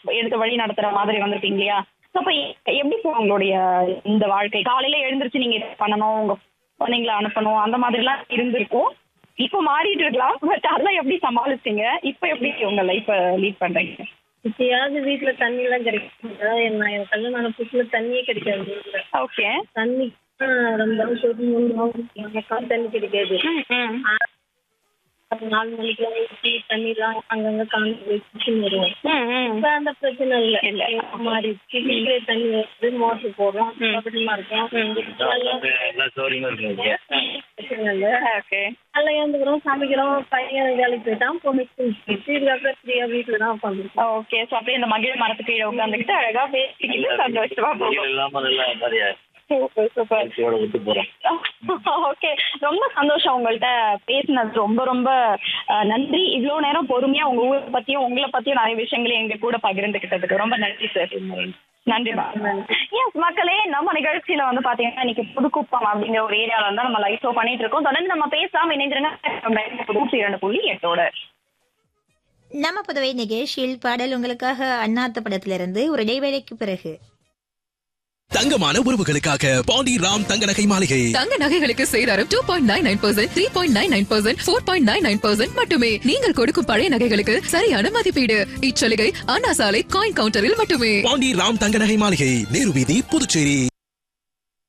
எடுத்து வழி நடத்துற மாதிரி வந்திருப்பீங்க இல்லையா So, அப்ப எ- எப்படி போகும் உங்களுடைய இந்த வாழ்க்கை காலையில எழுந்திருச்சு நீங்க இதை பண்ணணும் உங்க குழந்தைங்களை அனுப்பணும் அந்த மாதிரி எல்லாம் இருந்திருக்கும் இப்போ மாறிட்டு இருக்கலாம் பட் அதெல்லாம் எப்படி சமாளிச்சீங்க இப்போ எப்படி உங்க லைஃப லீட் பண்றீங்க இப்பயாவது வீட்டுல தண்ணி எல்லாம் கிடைக்கும் அதாவது என்ன எனக்கு கல்யாணம் ஆன புதுசுல தண்ணியே கிடைக்காது வீட்டுல ஓகே தண்ணி ரொம்ப சொட்டு மூணு தண்ணி கிடைக்காது அது நாலு மணிக்கு ஊற்றி தண்ணி எல்லாம் அங்கங்க காஞ்சி வச்சு வருவோம் இப்ப அந்த பிரச்சனை இல்ல இல்ல. மாறி வீட்டுல தண்ணி வருது மோட்டர் போடுறோம் அப்படிமா இருக்கும் எல்லா சௌகரியமும் இருக்கு பிரச்சனை இல்ல ஓகே நல்லா ஏந்துக்கிறோம் சமைக்கிறோம் பையன் வேலைக்கு போயிட்டான் பொண்ணு ஸ்கூலுக்கு போயிட்டு இதுக்கப்புறம் ஃப்ரீயா வீட்டுல தான் உட்காந்துருக்கோம் ஓகே சோ அப்படியே இந்த மகிழ் மரத்துக்கு கீழே உட்காந்துக்கிட்டு அழகா பேசிக்கிட்டு சந்தோஷமா போகும் இல்லாம நல்லா நிறைய சூப்பர் சூப்பர் பயிற்சியோட விட்டு போறோம் ஓகே ரொம்ப சந்தோஷம் உங்கள்ட்ட பேசினது ரொம்ப ரொம்ப அஹ், நன்றி இவ்வளவு நேரம் பொறுமையா உங்க ஊரை பத்தியும் உங்களை பத்தியும் நிறைய விஷயங்களை எங்க கூட பகிர்ந்துகிட்டதுக்கு ரொம்ப நன்றி சார் நன்றி எஸ் மக்களே நம்ம நிகழ்ச்சியில வந்து பாத்தீங்கன்னா இன்னைக்கு புதுக்குப்பம் அப்படிங்கிற ஒரு ஏரியால வந்து நம்ம லைவ் ஷோ பண்ணிட்டு இருக்கோம் தொடர்ந்து நம்ம பேசாம இணைஞ்சிருங்க புதுச்சி இரண்டு புள்ளி எட்டோட நம்ம புதுவை நிகழ்ச்சியில் பாடல் உங்களுக்காக அண்ணாத்த படத்திலிருந்து ஒரு இடைவேளைக்கு பிறகு தங்கமான உறவுகளுக்காக பாண்டி ராம் தங்க நகை மாளிகை தங்க நகைகளுக்கு சேதாரம் two point nine nine percent three point nine nine percent four point nine nine percent மட்டுமே நீங்கள் கொடுக்கும் பழைய நகைகளுக்கு சரியான மதிப்பீடு இச்சலுகை அண்ணா சாலை காயின் கவுண்டரில் மட்டுமே பாண்டி ராம் தங்க நகை மாளிகை நேரு வீதி புதுச்சேரி